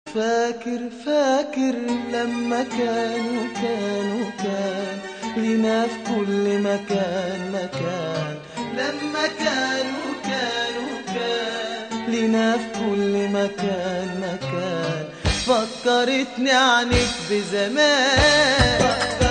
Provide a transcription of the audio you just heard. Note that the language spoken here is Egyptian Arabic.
فاكر فاكر لما كانوا كانوا كان لنا في كل مكان مكان لما كانوا كانوا كان لنا في كل مكان مكان فكرتني عنك بزمان